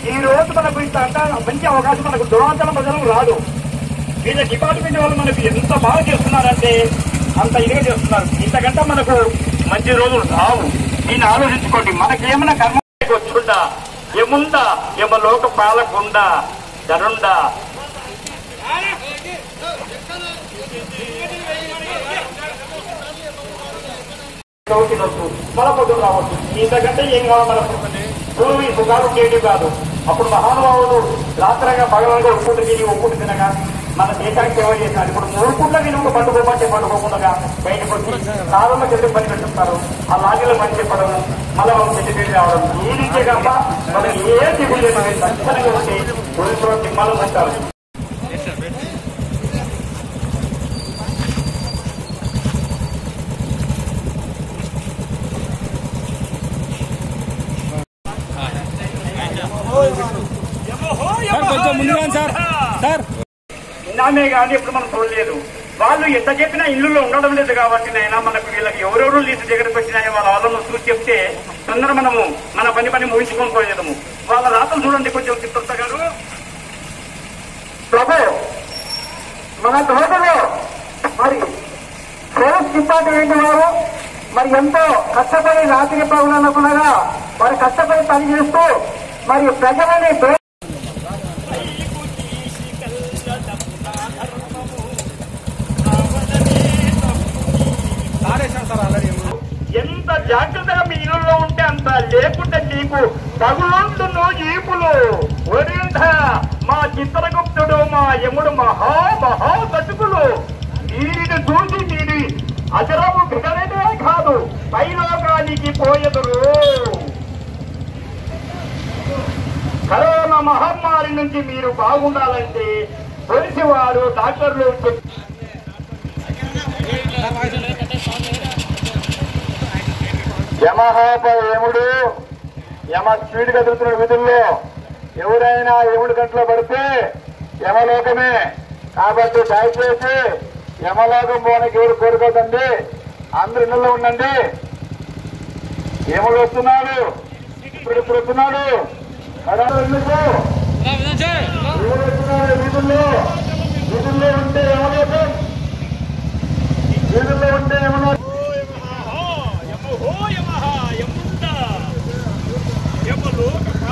ఈ రోజు మనకు ఇంత అంత మంచి అవకాశం మనకు దురాచల ప్రజలకు రాదు వీళ్ళ డిపార్ట్మెంట్ వాళ్ళు మనకు ఎంత బాగా చేస్తున్నారంటే అంత ఇదిగా చేస్తున్నారు ఇంతకంటే మనకు మంచి రోజులు రావు దీన్ని ఆలోచించుకోండి మనకేమైనా కర్మ వచ్చుండా ఏముందా ఏమ లోక పాలకుండా జరుండా తినొచ్చు మన పొద్దున రావచ్చు ఇంతకంటే ఏం కావాలి మనకు పూర్వ ఈ సుఖాలు చేయడం కాదు అప్పుడు మహానుభావులు రాత్రంగా పగలంగా ఒప్పుకుంటూ తిని ఒప్పుకుంటూ తినగా మన దేశానికి సేవ చేశారు ఇప్పుడు మూడు పూట్ల తిని ఒక పండుకోమంటే పండుకోకుండా బయటకు వచ్చి కాలంలో చెట్టు పని పెట్టుకుంటారు ఆ లాగిలో పని చెప్పడం మళ్ళీ వాళ్ళు చెట్టు తిరిగి రావడం ఈ రీతే కాక మనకి ఏ దిగులు లేదు ఖచ్చితంగా ఉంటే పోలీసులు తిమ్మలు ఉంటారు సార్ కొంచెం ముందుగా సార్ సార్ విన్నామే కానీ ఇప్పుడు మనం చూడలేదు వాళ్ళు ఎంత చెప్పినా ఇల్లులో ఉండడం లేదు కాబట్టి నైనా మనకు వీళ్ళకి ఎవరెవరు లీజు దగ్గరకు వచ్చినాయో వాళ్ళ వాళ్ళను చూసి చెప్తే తొందర మనము మన పని పని ముగించుకొని పోయేదము వాళ్ళ రాతలు చూడండి కొంచెం చిత్రత గారు ప్రభు మన తోటలో మరి పోలీస్ డిపార్ట్మెంట్ వారు మరి ఎంతో కష్టపడి రాత్రి పగులనుకునగా మరి కష్టపడి పని చేస్తూ మరి ప్రజలని ప్రే- ఎంత జాగ్రత్తగా మీ ఇల్లులో ఉంటే అంత లేకుంటే నీకు పగులుంటును ఈపులు ఒరింధ మా చిత్రగుప్తుడు మా యముడు మహా మహా కటుకులు వీరిని చూసి వీరి అజరము బిగలనే కాదు పైలోకానికి పోయెదురు కరోనా మహమ్మారి నుంచి మీరు బాగుండాలంటే పోలీసు వారు డాక్టర్లు చెప్- యమహాప యముడు యమ స్పీడ్ గా తిరుగుతున్న విధుల్లో ఎవరైనా యముడి గంటలో పడితే యమలోకమే కాబట్టి దయచేసి యమలోకం పోనకి ఎవరు కోరుకోదండి అందరు ఇళ్ళలో ఉండండి యముడు వస్తున్నాడు ఇప్పుడు ఇప్పుడు వస్తున్నాడు కదా ఎందుకు ఎవరు వస్తున్నాడు వీధుల్లో వీధుల్లో ఉంటే యమలోకం వీధుల్లో ఉంటే యమలోకం యమహో యమహ యముండ యమలోక